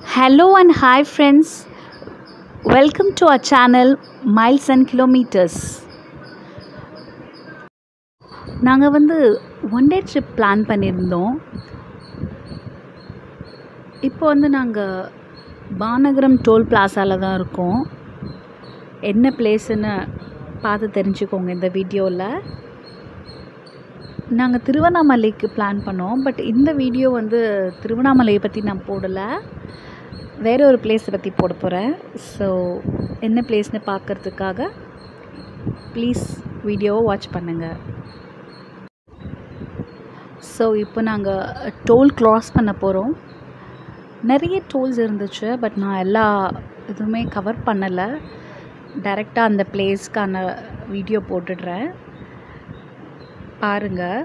Hello and hi friends. Welcome to our channel Miles and Kilometers. நாங்கள் வந்து one day trip plan பண்ணியிருந்தோம் இப்போ வந்து நாங்கள் பானகரம் டோல் பிளாசாவில் தான் இருக்கோம் என்ன பிளேஸுன்னு பார்த்து தெரிஞ்சுக்கோங்க இந்த வீடியோவில் நாங்கள் திருவண்ணாமலைக்கு பிளான் பண்ணோம் பட் இந்த வீடியோ வந்து திருவண்ணாமலையை பற்றி நான் போடலை வேற ஒரு பிளேஸை பற்றி போட போகிறேன் ஸோ என்ன பிளேஸ்னு பார்க்குறதுக்காக ப்ளீஸ் வீடியோவை வாட்ச் பண்ணுங்கள் ஸோ இப்போ நாங்கள் டோல் க்ராஸ் பண்ண போகிறோம் நிறைய டோல்ஸ் இருந்துச்சு பட் நான் எல்லா இதுவுமே கவர் பண்ணலை டைரெக்டாக அந்த பிளேஸ்க்கான வீடியோ போட்டுடுறேன் பாருங்கள்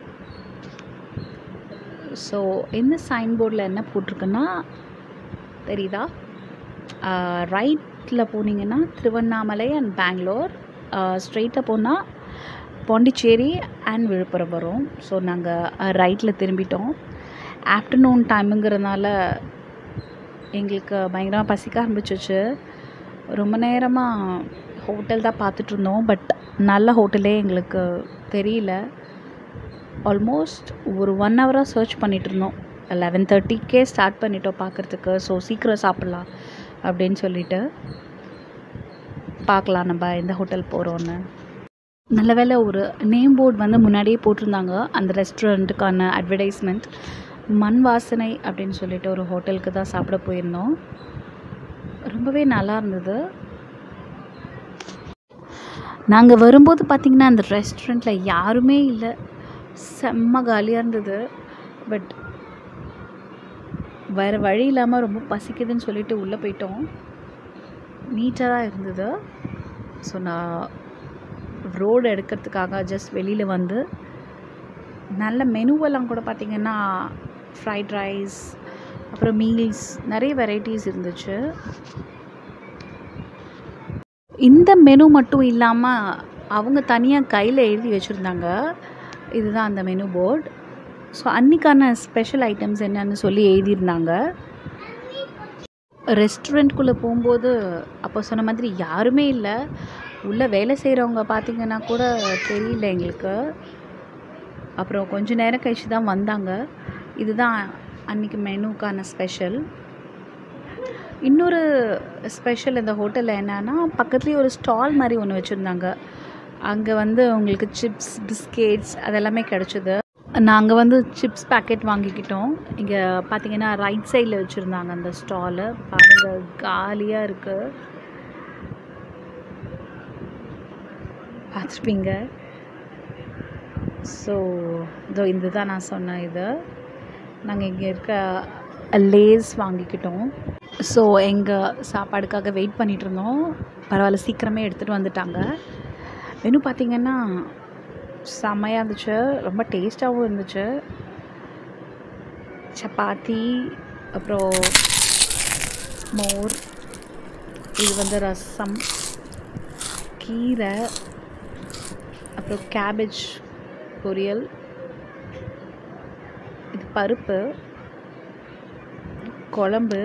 ஸோ என்ன சைன் போர்டில் என்ன போட்டிருக்குன்னா தெரியுதா ரைட்டில் போனீங்கன்னா திருவண்ணாமலை அண்ட் பெங்களூர் ஸ்ட்ரெயிட்டாக போனால் பாண்டிச்சேரி அண்ட் விழுப்புரம் வரும் ஸோ நாங்கள் ரைட்டில் திரும்பிட்டோம் ஆஃப்டர்நூன் டைமுங்கிறதுனால எங்களுக்கு பயங்கரமாக பசிக்க ஆரம்பிச்சிச்சு ரொம்ப நேரமாக ஹோட்டல் தான் பார்த்துட்டு இருந்தோம் பட் நல்ல ஹோட்டலே எங்களுக்கு தெரியல ஆல்மோஸ்ட் ஒரு ஒன் ஹவராக சர்ச் பண்ணிகிட்டு இருந்தோம் லெவன் தேர்ட்டிக்கே ஸ்டார்ட் பண்ணிட்டோம் பார்க்குறதுக்கு ஸோ சீக்கிரம் சாப்பிட்லாம் அப்படின்னு சொல்லிட்டு பார்க்கலாம் நம்ம எந்த ஹோட்டல் போகிறோன்னு நல்ல வேலை ஒரு நேம் போர்டு வந்து முன்னாடியே போட்டிருந்தாங்க அந்த ரெஸ்டாரண்ட்டுக்கான அட்வர்டைஸ்மெண்ட் மண் வாசனை அப்படின்னு சொல்லிட்டு ஒரு ஹோட்டலுக்கு தான் சாப்பிட போயிருந்தோம் ரொம்பவே நல்லா இருந்தது நாங்கள் வரும்போது பார்த்திங்கன்னா அந்த ரெஸ்டாரண்ட்டில் யாருமே இல்லை செம்ம காலியாக இருந்தது பட் வேறு வழி இல்லாமல் ரொம்ப பசிக்குதுன்னு சொல்லிட்டு உள்ளே போயிட்டோம் நீட்டாக தான் இருந்தது ஸோ நான் ரோடு எடுக்கிறதுக்காக ஜஸ்ட் வெளியில் வந்து நல்ல மெனுவெல்லாம் கூட பார்த்திங்கன்னா ஃப்ரைட் ரைஸ் அப்புறம் மீல்ஸ் நிறைய வெரைட்டிஸ் இருந்துச்சு இந்த மெனு மட்டும் இல்லாமல் அவங்க தனியாக கையில் எழுதி வச்சுருந்தாங்க இதுதான் அந்த மெனு போர்டு ஸோ அன்றைக்கான ஸ்பெஷல் ஐட்டம்ஸ் என்னன்னு சொல்லி எழுதியிருந்தாங்க ரெஸ்டாரண்ட்குள்ளே போகும்போது அப்போ சொன்ன மாதிரி யாருமே இல்லை உள்ளே வேலை செய்கிறவங்க பார்த்திங்கன்னா கூட தெரியல எங்களுக்கு அப்புறம் கொஞ்ச நேரம் கழிச்சு தான் வந்தாங்க இதுதான் அன்றைக்கி மெனுக்கான ஸ்பெஷல் இன்னொரு ஸ்பெஷல் இந்த ஹோட்டலில் என்னென்னா பக்கத்துலேயே ஒரு ஸ்டால் மாதிரி ஒன்று வச்சுருந்தாங்க அங்கே வந்து உங்களுக்கு சிப்ஸ் பிஸ்கெட்ஸ் அதெல்லாமே கிடச்சிது நாங்கள் வந்து சிப்ஸ் பேக்கெட் வாங்கிக்கிட்டோம் இங்கே பார்த்தீங்கன்னா ரைட் சைடில் வச்சுருந்தாங்க அந்த ஸ்டாலு பாருங்கள் காலியாக இருக்குது பார்த்துருப்பீங்க ஸோ இதோ இந்த தான் நான் சொன்னேன் இது நாங்கள் இங்கே இருக்க லேஸ் வாங்கிக்கிட்டோம் ஸோ எங்கள் சாப்பாடுக்காக வெயிட் பண்ணிகிட்டு இருந்தோம் பரவாயில்ல சீக்கிரமே எடுத்துகிட்டு வந்துட்டாங்க மெனு பார்த்திங்கன்னா செம்மையாக இருந்துச்சு ரொம்ப டேஸ்ட்டாகவும் இருந்துச்சு சப்பாத்தி அப்புறம் மோர் இது வந்து ரசம் கீரை அப்புறம் கேபேஜ் பொரியல் இது பருப்பு குழம்பு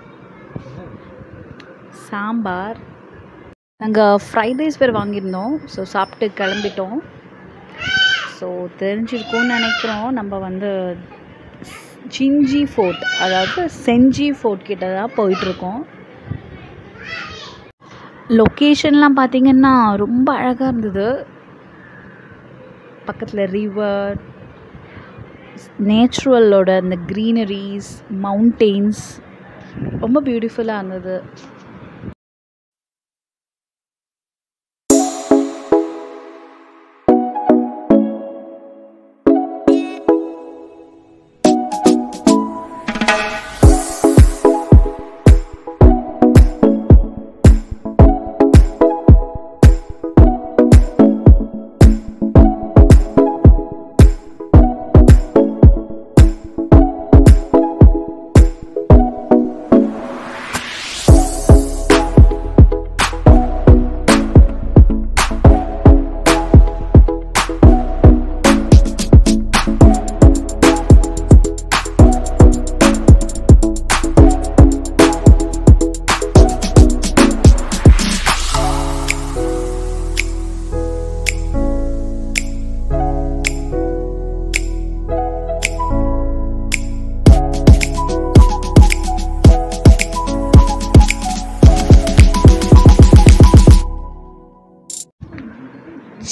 சாம்பார் நாங்கள் ஃப்ரைட் ரைஸ் பேர் வாங்கியிருந்தோம் ஸோ சாப்பிட்டு கிளம்பிட்டோம் ஸோ தெரிஞ்சிருக்கும்னு நினைக்கிறோம் நம்ம வந்து சிஞ்சி ஃபோர்ட் அதாவது செஞ்சி ஃபோர்ட் கிட்ட தான் போயிட்டுருக்கோம் லொக்கேஷன்லாம் பார்த்திங்கன்னா ரொம்ப அழகாக இருந்தது பக்கத்தில் ரிவர் நேச்சுரலோட அந்த க்ரீனரிஸ் மவுண்டெயின்ஸ் ரொம்ப பியூட்டிஃபுல்லாக இருந்தது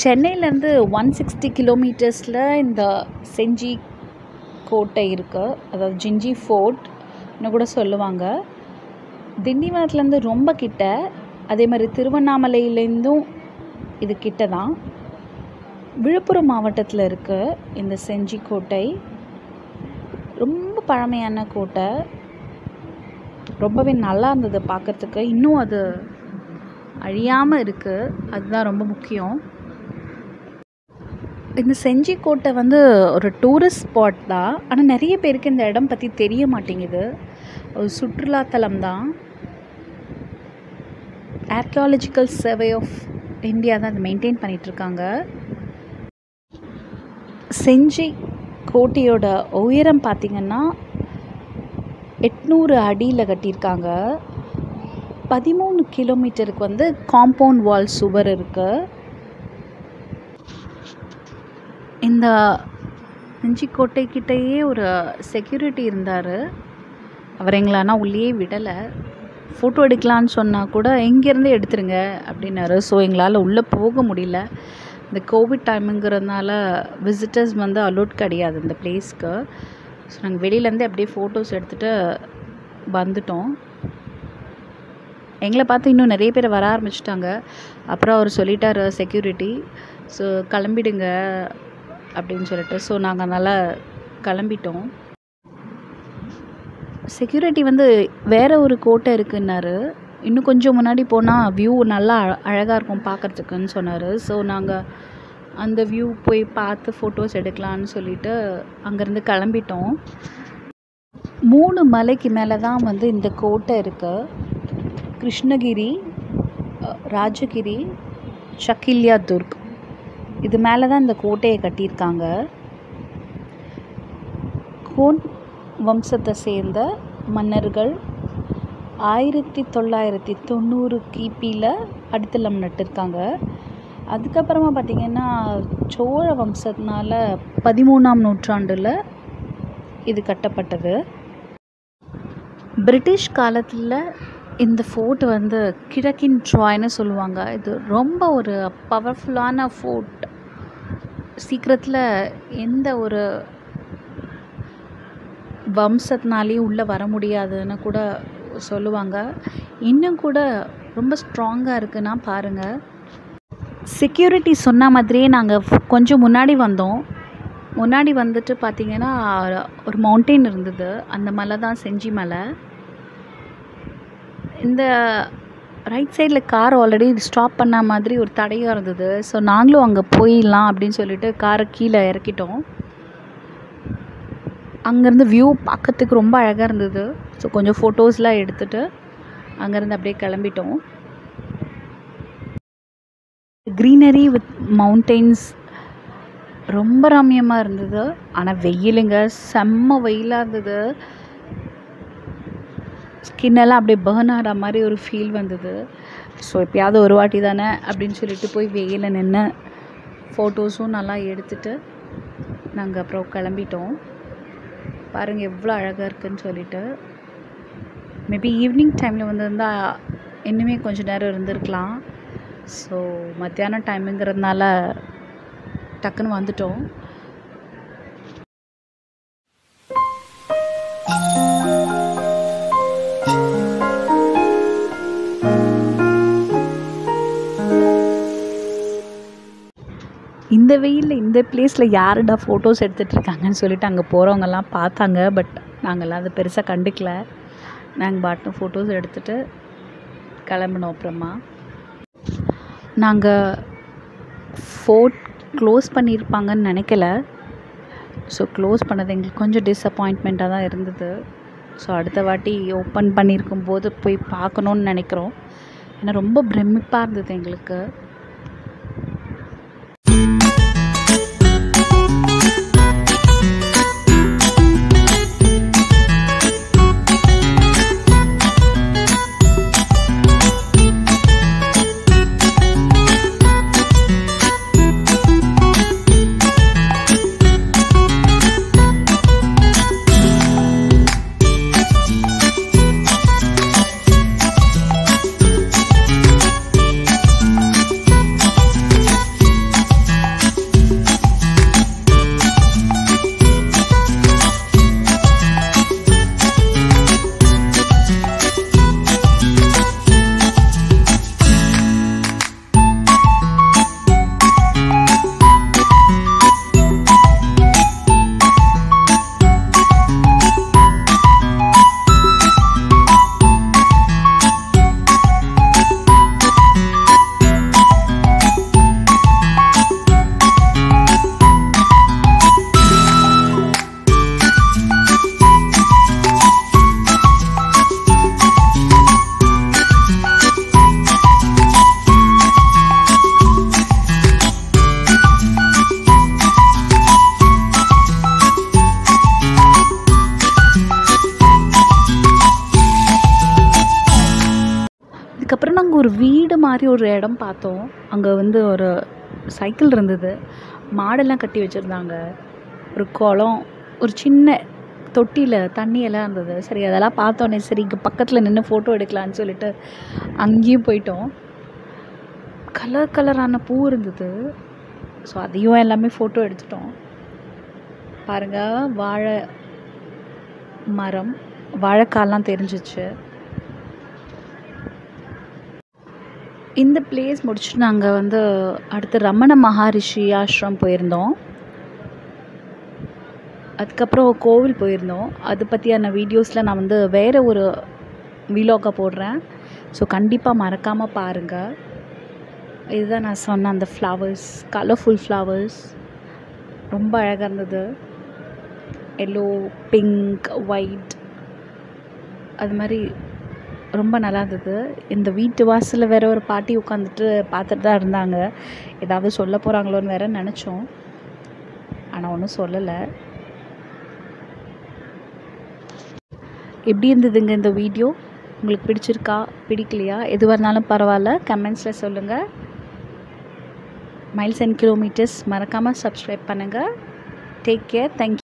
சென்னையிலேருந்து ஒன் சிக்ஸ்டி கிலோமீட்டர்ஸில் இந்த செஞ்சி கோட்டை இருக்குது அதாவது ஜிஞ்சி ஃபோர்ட்னு கூட சொல்லுவாங்க திண்டிவனத்துலேருந்து ரொம்ப கிட்ட அதே மாதிரி திருவண்ணாமலையிலேருந்தும் இது கிட்ட தான் விழுப்புரம் மாவட்டத்தில் இருக்குது இந்த செஞ்சி கோட்டை ரொம்ப பழமையான கோட்டை ரொம்பவே நல்லா இருந்தது பார்க்குறதுக்கு இன்னும் அது அழியாமல் இருக்குது அதுதான் ரொம்ப முக்கியம் இந்த செஞ்சி கோட்டை வந்து ஒரு டூரிஸ்ட் ஸ்பாட் தான் ஆனால் நிறைய பேருக்கு இந்த இடம் பற்றி தெரிய மாட்டேங்குது ஒரு சுற்றுலாத்தலம் தான் ஆர்கியாலஜிக்கல் சர்வே ஆஃப் இந்தியா தான் அதை மெயின்டைன் பண்ணிகிட்ருக்காங்க செஞ்சி கோட்டையோட உயரம் பார்த்திங்கன்னா எட்நூறு அடியில் கட்டியிருக்காங்க பதிமூணு கிலோமீட்டருக்கு வந்து காம்பவுண்ட் வால் சுவர் இருக்குது இந்த செஞ்சி கோட்டைக்கிட்டேயே ஒரு செக்யூரிட்டி இருந்தார் அவர் எங்களை ஆனால் உள்ளேயே விடலை ஃபோட்டோ எடுக்கலான்னு சொன்னால் கூட இங்கேருந்து எடுத்துருங்க அப்படின்னாரு ஸோ எங்களால் உள்ளே போக முடியல இந்த கோவிட் டைமுங்கிறதுனால விசிட்டர்ஸ் வந்து அலோட் கிடையாது இந்த பிளேஸ்க்கு ஸோ நாங்கள் வெளியிலேருந்தே அப்படியே ஃபோட்டோஸ் எடுத்துகிட்டு வந்துட்டோம் எங்களை பார்த்து இன்னும் நிறைய பேர் வர ஆரம்பிச்சிட்டாங்க அப்புறம் அவர் சொல்லிட்டார் செக்யூரிட்டி ஸோ கிளம்பிடுங்க அப்படின்னு சொல்லிட்டு ஸோ நாங்கள் நல்லா கிளம்பிட்டோம் செக்யூரிட்டி வந்து வேறு ஒரு கோட்டை இருக்குன்னாரு இன்னும் கொஞ்சம் முன்னாடி போனால் வியூ நல்லா அழகாக இருக்கும் பார்க்குறதுக்குன்னு சொன்னார் ஸோ நாங்கள் அந்த வியூ போய் பார்த்து ஃபோட்டோஸ் எடுக்கலான்னு சொல்லிட்டு அங்கேருந்து கிளம்பிட்டோம் மூணு மலைக்கு மேலே தான் வந்து இந்த கோட்டை இருக்குது கிருஷ்ணகிரி ராஜகிரி சக்கில்யா துர்க் இது மேலே தான் இந்த கோட்டையை கட்டியிருக்காங்க கோன் வம்சத்தை சேர்ந்த மன்னர்கள் ஆயிரத்தி தொள்ளாயிரத்தி தொண்ணூறு கிபியில் அடித்தளம் நட்டிருக்காங்க அதுக்கப்புறமா பார்த்திங்கன்னா சோழ வம்சத்தினால பதிமூணாம் நூற்றாண்டில் இது கட்டப்பட்டது பிரிட்டிஷ் காலத்தில் இந்த ஃபோர்ட் வந்து கிழக்கின் ட்ராய்னு சொல்லுவாங்க இது ரொம்ப ஒரு பவர்ஃபுல்லான ஃபோர்ட் சீக்கிரத்தில் எந்த ஒரு வம்சத்தினாலேயும் உள்ளே வர முடியாதுன்னு கூட சொல்லுவாங்க இன்னும் கூட ரொம்ப ஸ்ட்ராங்காக இருக்குன்னா பாருங்கள் செக்யூரிட்டி சொன்ன மாதிரியே நாங்கள் கொஞ்சம் முன்னாடி வந்தோம் முன்னாடி வந்துட்டு பார்த்திங்கன்னா ஒரு மவுண்டெயின் இருந்தது அந்த மலை தான் செஞ்சி மலை இந்த ரைட் சைடில் கார் ஆல்ரெடி ஸ்டாப் பண்ண மாதிரி ஒரு தடையாக இருந்தது ஸோ நாங்களும் அங்கே போயிடலாம் அப்படின்னு சொல்லிட்டு காரை கீழே இறக்கிட்டோம் அங்கேருந்து வியூ பார்க்கறதுக்கு ரொம்ப அழகாக இருந்தது ஸோ கொஞ்சம் ஃபோட்டோஸ்லாம் எடுத்துகிட்டு அங்கேருந்து அப்படியே கிளம்பிட்டோம் க்ரீனரி வித் மவுண்டெயின்ஸ் ரொம்ப ரம்யமாக இருந்தது ஆனால் வெயிலுங்க செம்ம வெயிலாக இருந்தது ஸ்கின்னெல்லாம் அப்படியே பேர்ன் ஆகிற மாதிரி ஒரு ஃபீல் வந்தது ஸோ எப்பயாவது ஒரு வாட்டி தானே அப்படின்னு சொல்லிட்டு போய் வெயிலில் நின்று ஃபோட்டோஸும் நல்லா எடுத்துகிட்டு நாங்கள் அப்புறம் கிளம்பிட்டோம் பாருங்கள் எவ்வளோ அழகாக இருக்குதுன்னு சொல்லிட்டு மேபி ஈவினிங் டைமில் வந்திருந்தால் இன்னுமே கொஞ்சம் நேரம் இருந்திருக்கலாம் ஸோ மத்தியானம் டைமுங்கிறதுனால டக்குன்னு வந்துட்டோம் இந்த வெயிலில் இந்த பிளேஸில் யாருடா ஃபோட்டோஸ் எடுத்துகிட்டு இருக்காங்கன்னு சொல்லிட்டு அங்கே போகிறவங்கெல்லாம் பார்த்தாங்க பட் நாங்கள்லாம் அதை பெருசாக கண்டுக்கல நாங்கள் பாட்டும் ஃபோட்டோஸ் எடுத்துகிட்டு கிளம்பினோம் அப்புறமா நாங்கள் ஃபோர்ட் க்ளோஸ் பண்ணியிருப்பாங்கன்னு நினைக்கல ஸோ க்ளோஸ் பண்ணது எங்களுக்கு கொஞ்சம் டிஸப்பாயிண்ட்மெண்ட்டாக தான் இருந்தது ஸோ அடுத்த வாட்டி ஓப்பன் பண்ணியிருக்கும் போது போய் பார்க்கணுன்னு நினைக்கிறோம் ஏன்னா ரொம்ப பிரமிப்பாக இருந்தது எங்களுக்கு அதுக்கப்புறம் நாங்கள் ஒரு வீடு மாதிரி ஒரு இடம் பார்த்தோம் அங்கே வந்து ஒரு சைக்கிள் இருந்தது மாடெல்லாம் கட்டி வச்சுருந்தாங்க ஒரு குளம் ஒரு சின்ன தொட்டியில் தண்ணியெல்லாம் இருந்தது சரி அதெல்லாம் பார்த்தோன்னே சரி இங்கே பக்கத்தில் நின்று ஃபோட்டோ எடுக்கலான்னு சொல்லிட்டு அங்கேயும் போயிட்டோம் கலர் கலரான பூ இருந்தது ஸோ அதையும் எல்லாமே ஃபோட்டோ எடுத்துட்டோம் பாருங்கள் வாழை மரம் வாழைக்கால்லாம் தெரிஞ்சிச்சு இந்த பிளேஸ் முடிச்சுட்டு நாங்கள் வந்து அடுத்து ரமண மகரிஷி ஆஷ்ரம் போயிருந்தோம் அதுக்கப்புறம் கோவில் போயிருந்தோம் அது பற்றியான வீடியோஸில் நான் வந்து வேறு ஒரு விலாகை போடுறேன் ஸோ கண்டிப்பாக மறக்காமல் பாருங்கள் இதுதான் நான் சொன்ன அந்த ஃப்ளவர்ஸ் கலர்ஃபுல் ஃப்ளவர்ஸ் ரொம்ப அழகாக இருந்தது எல்லோ பிங்க் ஒயிட் அது மாதிரி ரொம்ப நல்லா இருந்தது இந்த வீட்டு வாசலில் வேற ஒரு பாட்டி உட்காந்துட்டு பார்த்துட்டு தான் இருந்தாங்க ஏதாவது சொல்ல போகிறாங்களோன்னு வேற நினச்சோம் ஆனால் ஒன்றும் சொல்லலை எப்படி இருந்ததுங்க இந்த வீடியோ உங்களுக்கு பிடிச்சிருக்கா பிடிக்கலையா எதுவாக இருந்தாலும் பரவாயில்ல கமெண்ட்ஸில் சொல்லுங்கள் மைல்ஸ் அண்ட் கிலோமீட்டர்ஸ் மறக்காமல் சப்ஸ்கிரைப் பண்ணுங்கள் டேக் கேர் தேங்க்யூ